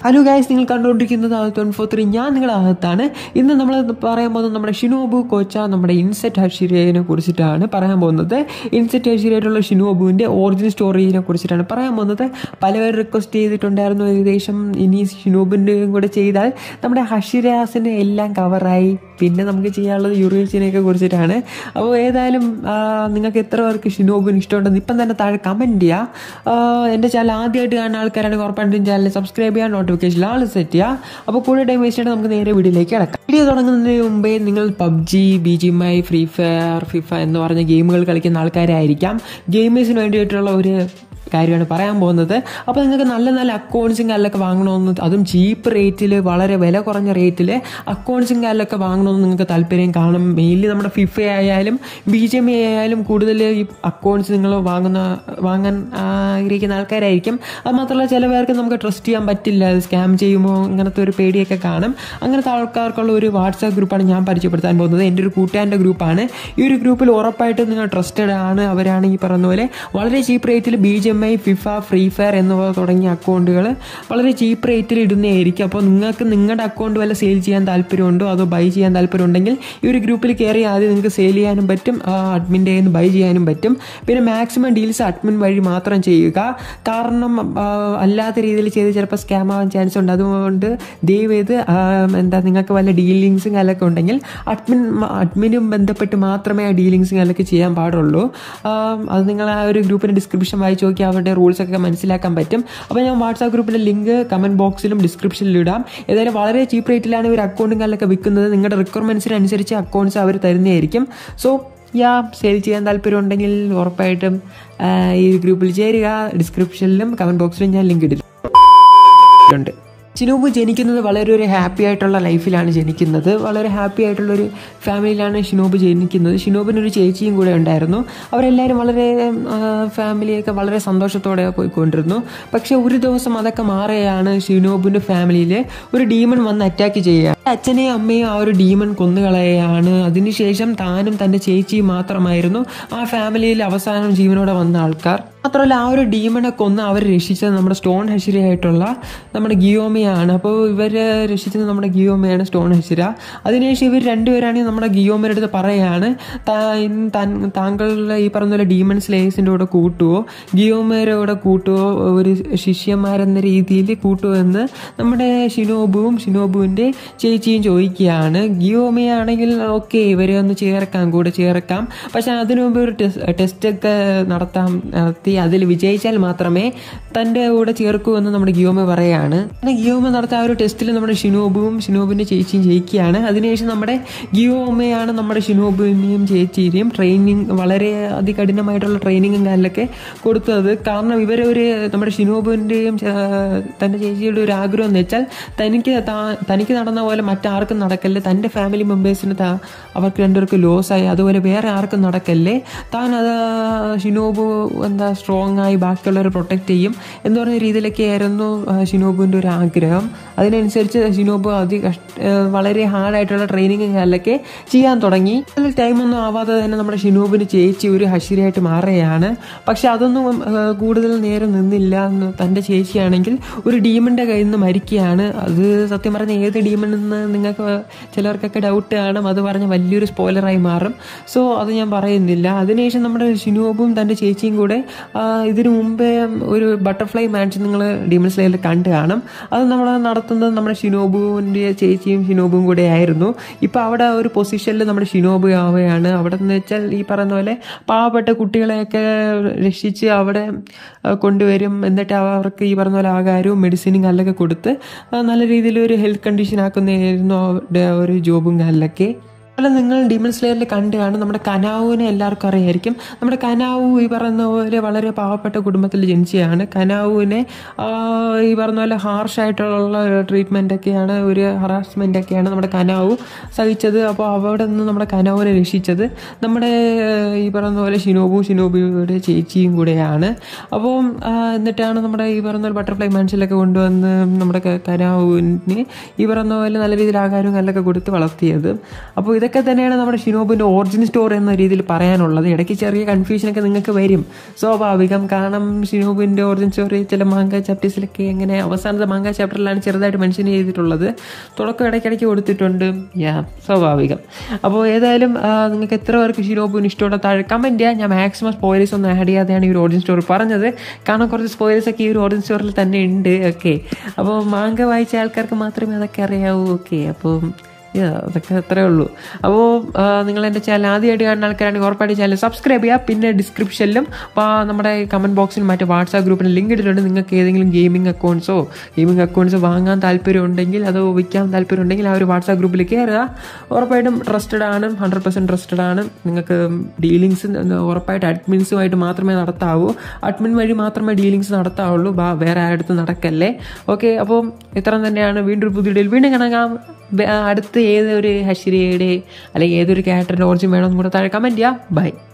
hello guys നിങ്ങൾ കണ്ടുകൊണ്ടിരിക്കുന്നത് twenty four three ഞാൻ നിങ്ങളുടെ അകത്താണ് ഇന്ന് നമ്മൾ പറയാൻ പോകുന്നത് നമ്മുടെ ഷിനോബു കോച്ച നമ്മുടെ ഇൻസെറ്റ് ഹഷിരയെ കുറിച്ചിട്ടാണ് പറയാൻ പോകുന്നത് ഇൻസെറ്റ് ഹഷിരയായിട്ടുള്ള ഷിനോബുവിൻ്റെ ഒറിജിനൽ സ്റ്റോറിനെ കുറിച്ചിട്ടാണ് പറയാൻ പോകുന്നത് പലവരും റിക്വസ്റ്റ് ചെയ്തിട്ടുണ്ടായിരുന്നു ഏകദേശം ഇനി ഷിനോബിൻ്റെയും കൂടെ ചെയ്താൽ നമ്മുടെ ഹഷിരാസിനെ എല്ലാം കവറായി പിന്നെ നമുക്ക് ചെയ്യാനുള്ളത് യുറേച്ചിനെയൊക്കെ കുറിച്ചിട്ടാണ് അപ്പോൾ ഏതായാലും ആ, നിങ്ങൾക്ക് എത്ര പേർക്ക് ഷിനോബിന് ഇഷ്ടമുണ്ടെന്ന് ഇപ്പം തന്നെ താഴെ കമൻറ്റ് ചെയ്യുക എൻ്റെ ചാനൽ ആദ്യമായിട്ട് കാണുന്ന ആൾക്കാരാണെങ്കിൽ ഉറപ്പായിട്ടും ചാനൽ സബ്സ്ക്രൈബ് ചെയ്യുക നോട്ടിഫിക്കേഷൻ ആൾ സെറ്റ് ചെയ്യുക അപ്പോൾ കൂടുതൽ ടൈം വേസ്റ്റ് ചെയ്തിട്ട് നമുക്ക് നേരെ വീഡിയോയിലേക്ക് കിടക്കാം വീഡിയോ തുടങ്ങുന്നതിന് മുമ്പേ നിങ്ങൾ PUBG B G M I free fire FIFA എന്ന് പറഞ്ഞ ഗെയിമുകൾ കളിക്കുന്ന ആൾക്കാരായിരിക്കാം ഗെയിമേഴ്സിന് വേണ്ടിയിട്ടുള്ള ഒരു കാര്യമാണ് പറയാൻ പോകുന്നത് അപ്പോൾ നിങ്ങൾക്ക് നല്ല നല്ല അക്കൗണ്ട്സും കാലിലൊക്കെ വാങ്ങണമെന്ന് അതും ചീപ്പ് റേറ്റിൽ വളരെ വില കുറഞ്ഞ റേറ്റിൽ അക്കൗണ്ട്സും കാലിലൊക്കെ വാങ്ങണമെന്ന് നിങ്ങൾക്ക് താല്പര്യം കാണും മെയിൻലി നമ്മുടെ ഫിഫ ആയാലും ബി ജി എം ഐ ആയാലും കൂടുതൽ ഈ അക്കൗണ്ട്സ് നിങ്ങൾ വാങ്ങുന്ന വാങ്ങാൻ ആഗ്രഹിക്കുന്ന ആൾക്കാരായിരിക്കും അത് മാത്രമല്ല ചില പേർക്ക് നമുക്ക് ട്രസ്റ്റ് ചെയ്യാൻ പറ്റില്ല സ്കാം ചെയ്യുമോ അങ്ങനത്തെ ഒരു പേടിയൊക്കെ കാണും അങ്ങനത്തെ ആൾക്കാർക്കുള്ള ഒരു വാട്സാപ്പ് ഗ്രൂപ്പാണ് ഞാൻ പരിചയപ്പെടുത്താൻ പോകുന്നത് എൻ്റെ ഒരു കൂട്ടുകാരൻ്റെ ഗ്രൂപ്പാണ് ഈ ഒരു ഗ്രൂപ്പിൽ ഉറപ്പായിട്ടും നിങ്ങൾ ട്രസ്റ്റഡ് ആണ് അവരാണ് ഈ പറയുന്ന പോലെ വളരെ ചീപ്പ് റേറ്റിൽ B G M I FIFA free fire എന്നിവ തുടങ്ങിയ അക്കൗണ്ടുകൾ വളരെ ചീപ്പ് റേറ്റിൽ ഇടുന്നതായിരിക്കും അപ്പോൾ നിങ്ങൾക്ക് നിങ്ങളുടെ അക്കൗണ്ട് വല്ല സെയിൽ ചെയ്യാൻ താല്പര്യമുണ്ടോ അതോ ബൈ ചെയ്യാൻ താല്പര്യമുണ്ടെങ്കിൽ ഈ ഒരു ഗ്രൂപ്പിൽ കയറി ആദ്യം നിങ്ങൾക്ക് സെയിൽ ചെയ്യാനും പറ്റും അഡ്മിൻ്റെ കയ്യിൽ നിന്ന് ബൈ ചെയ്യാനും പറ്റും പിന്നെ മാക്സിമം ഡീൽസ് അഡ്മിൻ വഴി മാത്രം ചെയ്യുക കാരണം ആ, അല്ലാത്ത രീതിയിൽ ചെയ്ത് ചിലപ്പോൾ സ്കാം ആവാൻ ചാൻസ് ഉണ്ട് അതുകൊണ്ട് ദയവ് ചെയ്ത് ആ, എന്താ നിങ്ങൾക്ക് വല്ല ഡീലിങ്സും കാലൊക്കെ ഉണ്ടെങ്കിൽ അഡ്മിൻ അഡ്മിനും ബന്ധപ്പെട്ട് മാത്രമേ ആ ഡീലിങ്സും കാലൊക്കെ ചെയ്യാൻ പാടുള്ളൂ ആ, അത് നിങ്ങൾ ആ ഒരു ഗ്രൂപ്പിൻ്റെ ഡിസ്ക്രിപ്ഷൻ വായിച്ച് നോക്കി അവരുടെ റൂൾസ് ഒക്കെ മനസ്സിലാക്കാൻ പറ്റും അപ്പോൾ ഞാൻ വാട്സാപ്പ് ഗ്രൂപ്പിൻ്റെ ലിങ്ക് കമൻറ്റ് ബോക്സിലും ഡിസ്ക്രിപ്ഷനിലും ഇടാം ഏതായാലും വളരെ ചീപ്പ് റേറ്റിലാണ് ഇവർ അക്കൗണ്ടും കാലൊക്കെ വിൽക്കുന്നത് നിങ്ങളുടെ റിക്വയർമെൻറ്റ്സിനനുസരിച്ച് അക്കൗണ്ട്സ് അവർ തരുന്നതായിരിക്കും സോ യാ സെയിൽ ചെയ്യാൻ താല്പര്യമുണ്ടെങ്കിൽ ഉറപ്പായിട്ടും ആ, ഈ ഗ്രൂപ്പിൽ ചേരുക ഡിസ്ക്രിപ്ഷനിലും കമൻറ്റ് ബോക്സിലും ഞാൻ ലിങ്ക് ഇട്ടിട്ടുണ്ട് ചിനൂബ് ജനിക്കുന്നത് വളരെ ഒരു ഹാപ്പി ആയിട്ടുള്ള ലൈഫിലാണ് ജനിക്കുന്നത് വളരെ ഹാപ്പി ആയിട്ടുള്ള ഒരു ഫാമിലിയിലാണ് ഷിനോബ് ജനിക്കുന്നത് ഷിനോബിനൊരു ചേച്ചിയും കൂടെ ഉണ്ടായിരുന്നു അവരെല്ലാവരും വളരെ ആ, ഫാമിലിയൊക്കെ വളരെ സന്തോഷത്തോടെ പോയിക്കൊണ്ടിരുന്നു പക്ഷെ ഒരു ദിവസം അതൊക്കെ മാറുകയാണ് ഷിനോബിൻ്റെ ഫാമിലിയിൽ ഒരു ഡീമൺ വന്ന് അറ്റാക്ക് ചെയ്യുക അച്ഛനെയും അമ്മയും ആ ഒരു ഡീമൺ കൊന്നുകളയുകയാണ് അതിനുശേഷം താനും തൻ്റെ ചേച്ചിയും മാത്രമായിരുന്നു ആ ഫാമിലിയിൽ അവസാനം ജീവനോടെ വന്ന ആൾക്കാർ മാത്രമല്ല ആ ഒരു ഡീമനെ കൊന്ന് അവർ രക്ഷിച്ചത് നമ്മുടെ സ്റ്റോൺ ഹഷിരയായിട്ടുള്ള നമ്മുടെ ഗിയോമയാണ് അപ്പോൾ ഇവർ രക്ഷിച്ചത് നമ്മുടെ ഗിയോമയാണ് സ്റ്റോൺ ഹഷിര അതിനുശേഷം ഇവർ രണ്ടുപേരാണെങ്കിൽ നമ്മുടെ ഗിയോമയുടെ അടുത്ത് പറയുകയാണ് താ- ഇൻ- താൻ- താങ്കളുടെ ഈ പറഞ്ഞ പോലെ ഡീമൺ സ്ലേസിൻ്റെ കൂടെ കൂട്ടുവോ ഗിയോമയുടെ കൂടെ കൂട്ടുവോ ഒരു ശിഷ്യന്മാരെന്ന രീതിയിൽ കൂട്ടുവോ എന്ന് നമ്മുടെ ഷിനോബുവും ഷിനോബുവിൻ്റെ ചേച്ചിയും ചോദിക്കുകയാണ് ഗിയോമയാണെങ്കിൽ ഓക്കെ ഇവരെ ഒന്ന് ചേർക്കാം കൂടെ ചേർക്കാം പക്ഷെ അതിനു മുമ്പ് ഒരു ടെസ്റ്റ് ഒക്കെ നടത്താൻ നടത്തി അതിൽ വിജയിച്ചാൽ മാത്രമേ തൻ്റെ കൂടെ ചേർക്കൂ എന്ന് നമ്മുടെ ഗിയോമ പറയാണ് അങ്ങനെ ഗിയോമ നടത്തിയ ആ ഒരു ടെസ്റ്റിൽ നമ്മുടെ ഷിനോബുവും ഷിനോബിൻ്റെ ചേച്ചിയും ജയിക്കുകയാണ് അതിനുശേഷം നമ്മുടെ ഗിയോമയാണ് നമ്മുടെ ഷിനോബുവിനെയും ചേച്ചിയെയും ട്രെയിനിങ് വളരെ അതികഠിനമായിട്ടുള്ള ട്രെയിനിങ്ങും കാലിലൊക്കെ കൊടുത്തത് കാരണം ഇവരെ ഒരു നമ്മുടെ ഷിനോബുവിൻ്റെയും തൻ്റെ ചേച്ചിയുടെ ഒരു ആഗ്രഹം എന്ന് വെച്ചാൽ തനിക്ക് താ- തനിക്ക് നടന്ന പോലെ മറ്റാർക്കും നടക്കല്ലേ തൻ്റെ ഫാമിലി മെമ്പേഴ്സിന് താ അവർക്ക് രണ്ടുപേർക്ക് ലോസ് ആയി അതുപോലെ വേറെ ആർക്കും നടക്കല്ലേ താൻ അത് ഷിനോബു എന്താ സ്ട്രോങ് ആയി ബാക്കിയുള്ളവരെ പ്രൊട്ടക്റ്റ് ചെയ്യും എന്ന് പറഞ്ഞ രീതിയിലൊക്കെ ആയിരുന്നു ആ, ഷിനോബുവിൻ്റെ ഒരു ആഗ്രഹം അതിനനുസരിച്ച് ഷിനോബു അതി കഷ്ട ആ, വളരെ ഹാർഡായിട്ടുള്ള ട്രെയിനിങ് കാലിലൊക്കെ ചെയ്യാൻ തുടങ്ങി അതിൽ ടൈമൊന്നും ആവാതെ തന്നെ നമ്മുടെ ഷിനോബിന് ചേച്ചി ഒരു ഹഷിരയായിട്ട് മാറുകയാണ് പക്ഷെ അതൊന്നും ആ, കൂടുതൽ നേരം നിന്നില്ല എന്ന് തൻ്റെ ചേച്ചിയാണെങ്കിൽ ഒരു ഡീമൻ്റെ കയ്യിൽ നിന്ന് മരിക്കുകയാണ് അത് സത്യം പറഞ്ഞ ഏത് ഡീമൺ എന്ന് നിങ്ങൾക്ക് ചിലർക്കൊക്കെ ഡൗട്ട് കാണും അത് പറഞ്ഞ വലിയൊരു സ്പോയിലറായി മാറും സോ അത് ഞാൻ പറയുന്നില്ല അതിനുശേഷം നമ്മുടെ ഷിനോബും തൻ്റെ ചേച്ചിയും കൂടെ ആ, ഇതിനു മുമ്പേ ഒരു ബട്ടർഫ്ലൈ മാച്ച് നിങ്ങൾ ഡീമൺ സ്ലേയിൽ കണ്ട് കാണും അത് നമ്മൾ നടത്തുന്നത് നമ്മുടെ ഷിനോബുവിൻ്റെ ചേച്ചിയും ഷിനോബും കൂടെ ആയിരുന്നു ഇപ്പോൾ അവിടെ ഒരു പൊസിഷനിൽ നമ്മുടെ ഷിനോബു ആവുകയാണ് അവിടെ എന്ന് വെച്ചാൽ ഈ പറയുന്ന പോലെ പാവപ്പെട്ട കുട്ടികളെയൊക്കെ രക്ഷിച്ച് അവിടെ ആ, കൊണ്ടുവരും എന്നിട്ട് അവർക്ക് ഈ പറഞ്ഞ പോലെ ആകാരവും മെഡിസിനും കല്ലൊക്കെ കൊടുത്ത് ആ, നല്ല രീതിയിൽ ഒരു ഹെൽത്ത് കണ്ടീഷൻ ആക്കുന്നതായിരുന്നു അവരുടെ ഒരു ജോബും കല്ലൊക്കെ അതുപോലെ നിങ്ങൾ ഡീമൺ സ്ലെയറിൽ കണ്ടു കാണും നമ്മുടെ കനാവുവിനെ എല്ലാവർക്കും അറിയായിരിക്കും നമ്മുടെ കനാവു ഈ പറയുന്ന പോലെ വളരെ പാവപ്പെട്ട കുടുംബത്തിൽ ജനിച്ചതാണ് കനാവുവിനെ ആ, ഈ പറഞ്ഞ പോലെ ഹാർഷായിട്ടുള്ള ട്രീറ്റ്മെൻ്റ് ഒക്കെയാണ് ഒരു ഹറാസ്മെൻ്റ് ഒക്കെയാണ് നമ്മുടെ കനാവു സഹിച്ചത് അപ്പോൾ അവിടെ നിന്ന് നമ്മുടെ കനാവിനെ രക്ഷിച്ചത് നമ്മുടെ ഏഹ്, ഈ പറയുന്ന പോലെ ഷിനോബും ഷിനോബിയുടെ ചേച്ചിയും കൂടെയാണ് അപ്പോൾ എന്നിട്ടാണ് നമ്മുടെ ഈ പറയുന്ന പോലെ ബട്ടർഫ്ലൈ മാൻസിലൊക്കെ കൊണ്ടുവന്ന് നമ്മുടെ ക- കനാവുവിന് ഈ പറയുന്ന പോലെ നല്ല രീതിയിൽ ആഹാരവും കല്ലൊക്കെ കൊടുത്ത് വളർത്തിയത് അപ്പോൾ ഇതൊക്കെ തന്നെയാണ് നമ്മുടെ ഷിനോബിൻ്റെ ഒറിജിൻ സ്റ്റോറി എന്ന രീതിയിൽ പറയാനുള്ളത് ഇടയ്ക്ക് ചെറിയ കൺഫ്യൂഷനൊക്കെ നിങ്ങൾക്ക് വരും സ്വാഭാവികം കാരണം ഷിനോബിൻ്റെ ഒറിജിൻ സ്റ്റോറി ചില മാങ്ക ചാപ്റ്റേഴ്സിലൊക്കെ എങ്ങനെ അവസാനത്തെ മാങ്ക ചാപ്റ്ററിലാണ് ചെറുതായിട്ട് മെൻഷൻ ചെയ്തിട്ടുള്ളത് തുടക്കം ഇടയ്ക്കിടയ്ക്ക് കൊടുത്തിട്ടുണ്ട് യാ സ്വാഭാവികം അപ്പോൾ ഏതായാലും ആ, നിങ്ങൾക്ക് എത്ര പേർക്ക് ഷിനോബുവിന് ഇഷ്ടമുള്ള താഴെ കമൻറ്റ് ചെയ്യാം ഞാൻ മാക്സിമം സ്പോയിലേഴ്സ് ഒന്നും ആഡ് ചെയ്യാതെയാണ് ഈ ഒരു ഓറിജിൻ സ്റ്റോറി പറഞ്ഞത് കാരണം കുറച്ച് സ്പോയിലേഴ്സ് ഒക്കെ ഈ ഒരു ഓറിജിൻ സ്റ്റോറിൽ തന്നെ ഉണ്ട് ഓക്കെ അപ്പോൾ മാങ്ക വായിച്ച ആൾക്കാർക്ക് മാത്രമേ അതൊക്കെ അറിയാവൂ ഓക്കെ അപ്പോൾ യാ അതൊക്കെ അത്രേ ഉള്ളൂ അപ്പോൾ നിങ്ങൾ എൻ്റെ ചാനൽ ആദ്യമായിട്ട് കാണുന്ന ആൾക്കാരാണെങ്കിൽ ഉറപ്പായിട്ട് ചാനൽ സബ്സ്ക്രൈബ് ചെയ്യുക പിന്നെ ഡിസ്ക്രിപ്ഷനിലും അപ്പോൾ നമ്മുടെ കമൻറ്റ് ബോക്സിൽ മറ്റേ വാട്സാപ്പ് ഗ്രൂപ്പിന് ലിങ്ക് ഇട്ടിട്ടുണ്ട് നിങ്ങൾക്ക് ഏതെങ്കിലും ഗെയിമിംഗ് അക്കൗണ്ട്സോ ഗെയിമിംഗ് അക്കൗണ്ട്സ് വാങ്ങാൻ താല്പര്യം ഉണ്ടെങ്കിൽ അതോ വിൽക്കാൻ താല്പര്യം ഉണ്ടെങ്കിൽ ആ ഒരു വാട്സാപ്പ് ഗ്രൂപ്പിൽ കയറുക ഉറപ്പായിട്ടും ട്രസ്റ്റഡ് ആണ് ഹൺഡ്രഡ് പെർസെൻറ്റ് ട്രസ്റ്റഡ് ആണ് നിങ്ങൾക്ക് ഡീലിങ്സ് ഉറപ്പായിട്ട് അഡ്മിൻസുമായിട്ട് മാത്രമേ നടത്താവൂ അഡ്മിൻ വഴി മാത്രമേ ഡീലിങ്സ് നടത്താവുള്ളൂ ബാ വേറെ ആരുടെ നടക്കല്ലേ ഓക്കെ അപ്പോൾ ഇത്ര തന്നെയാണ് വീണ്ടും ഒരു പുതിയ ഡീൽ വീണ്ടും കാണാം വേ- അടുത്ത് ഏതൊരു ഹഷിരയുടെ അല്ലെങ്കിൽ ഏതൊരു ക്യാരക്ടറിൻ്റെ ഓർജിൻ വേണമെന്നും കൂടെ താഴെ കമൻറ്റ് ചെയ്യാം ബൈ